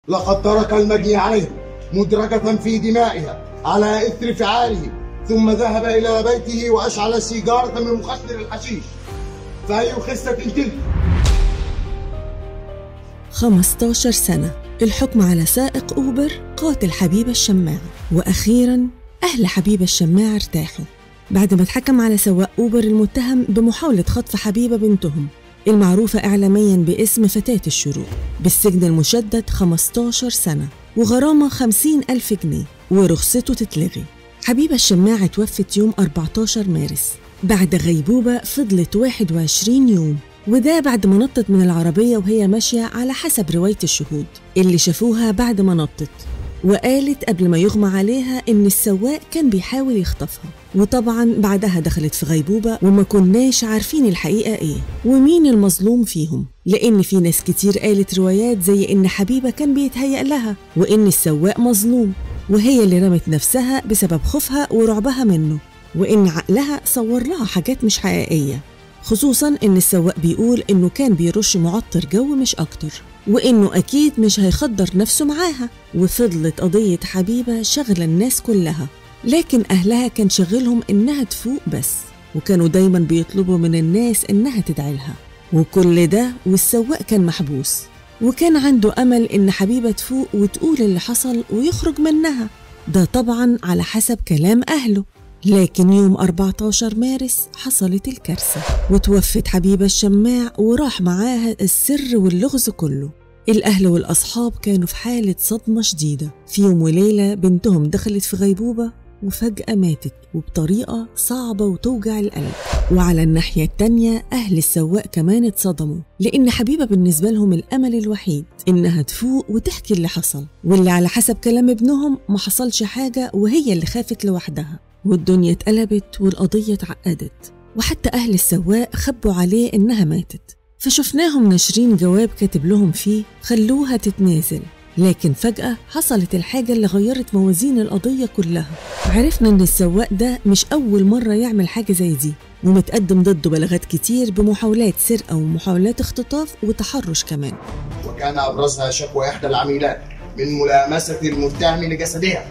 لقد ترك المجني عليها مدركة في دمائها على إثر فعاله ثم ذهب إلى بيته وأشعل سيجارة من مخدر الحشيش فأي خسة تلك 15 سنة الحكم على سائق أوبر قاتل حبيبة الشماع وأخيرا أهل حبيبة الشماع ارتاحوا بعد ما اتحكم على سواق أوبر المتهم بمحاولة خطف حبيبة بنتهم المعروفة إعلاميا باسم فتاة الشروق بالسجن المشدد 15 سنة وغرامة 50 ألف جنيه ورخصته تتلغي حبيبة الشماع توفت يوم 14 مارس بعد غيبوبة فضلت 21 يوم وده بعد ما نطت من العربية وهي ماشية على حسب رواية الشهود اللي شافوها بعد ما نطت وقالت قبل ما يغمى عليها إن السواق كان بيحاول يخطفها وطبعا بعدها دخلت في غيبوبة وما كناش عارفين الحقيقة إيه ومين المظلوم فيهم لأن في ناس كتير قالت روايات زي إن حبيبة كان بيتهيأ لها وإن السواق مظلوم وهي اللي رمت نفسها بسبب خوفها ورعبها منه وإن عقلها صور لها حاجات مش حقيقية خصوصا إن السواق بيقول إنه كان بيرش معطر جو مش أكتر وإنه أكيد مش هيخدر نفسه معاها وفضلت قضية حبيبة شغلة الناس كلها لكن أهلها كان شغلهم إنها تفوق بس وكانوا دايما بيطلبوا من الناس إنها تدعي لها وكل ده والسواق كان محبوس وكان عنده أمل إن حبيبة تفوق وتقول اللي حصل ويخرج منها ده طبعا على حسب كلام أهله لكن يوم 14 مارس حصلت الكارثة وتوفت حبيبة الشماع وراح معاها السر واللغز كله الأهل والأصحاب كانوا في حالة صدمة شديدة في يوم وليلة بنتهم دخلت في غيبوبة وفجأة ماتت وبطريقة صعبة وتوجع القلب وعلى الناحية التانية أهل السواق كمان اتصدموا لأن حبيبة بالنسبة لهم الأمل الوحيد إنها تفوق وتحكي اللي حصل واللي على حسب كلام ابنهم ما حصلش حاجة وهي اللي خافت لوحدها والدنيا اتقلبت والقضية اتعقدت وحتى أهل السواق خبوا عليه إنها ماتت فشفناهم ناشرين جواب كاتب لهم فيه خلوها تتنازل لكن فجأة حصلت الحاجة اللي غيرت موازين القضية كلها عرفنا إن السواق ده مش أول مرة يعمل حاجة زي دي ومتقدم ضده بلاغات كتير بمحاولات سرقة ومحاولات اختطاف وتحرش كمان وكان أبرزها شكوى إحدى العميلات من ملامسة المتهم لجسدها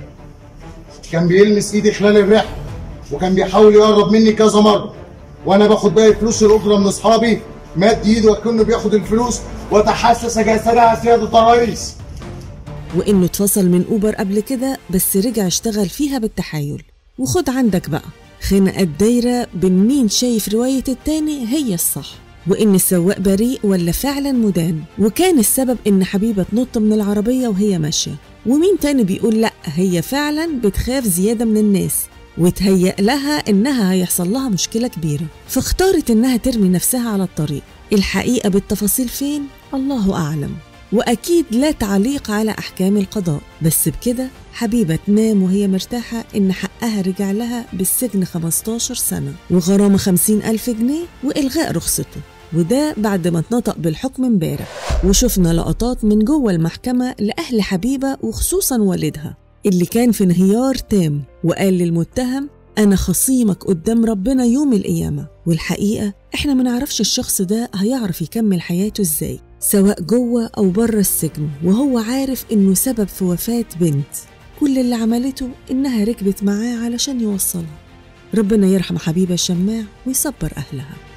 كان بيلمس إيدي خلال الرحلة وكان بيحاول يقرب مني كذا مرة وأنا باخد باقي فلوس الأجرة من أصحابي مد إيده وكأنه بياخد الفلوس وتحسس جسدها سيادة الرئيس وإنه اتفصل من أوبر قبل كده بس رجع اشتغل فيها بالتحايل وخد عندك بقى خناقات دايرة بين مين شايف رواية التاني هي الصح وإن السواق بريء ولا فعلا مدان وكان السبب إن حبيبة تنط من العربية وهي ماشية ومين تاني بيقول لأ هي فعلا بتخاف زيادة من الناس وتهيأ لها إنها هيحصل لها مشكلة كبيرة فاختارت إنها ترمي نفسها على الطريق الحقيقة بالتفاصيل فين؟ الله أعلم وأكيد لا تعليق على أحكام القضاء بس بكده حبيبة تنام وهي مرتاحة إن حقها رجع لها بالسجن 15 سنة وغرامة 50 ألف جنيه وإلغاء رخصته وده بعد ما اتنطق بالحكم امبارح وشفنا لقطات من جوه المحكمة لأهل حبيبة وخصوصا والدها اللي كان في انهيار تام وقال للمتهم أنا خصيمك قدام ربنا يوم القيامة والحقيقة إحنا ما نعرفش الشخص ده هيعرف يكمل حياته إزاي سواء جوه أو بره السجن وهو عارف إنه سبب في وفاة بنت كل اللي عملته إنها ركبت معاه علشان يوصلها ربنا يرحم حبيبة الشماع ويصبر أهلها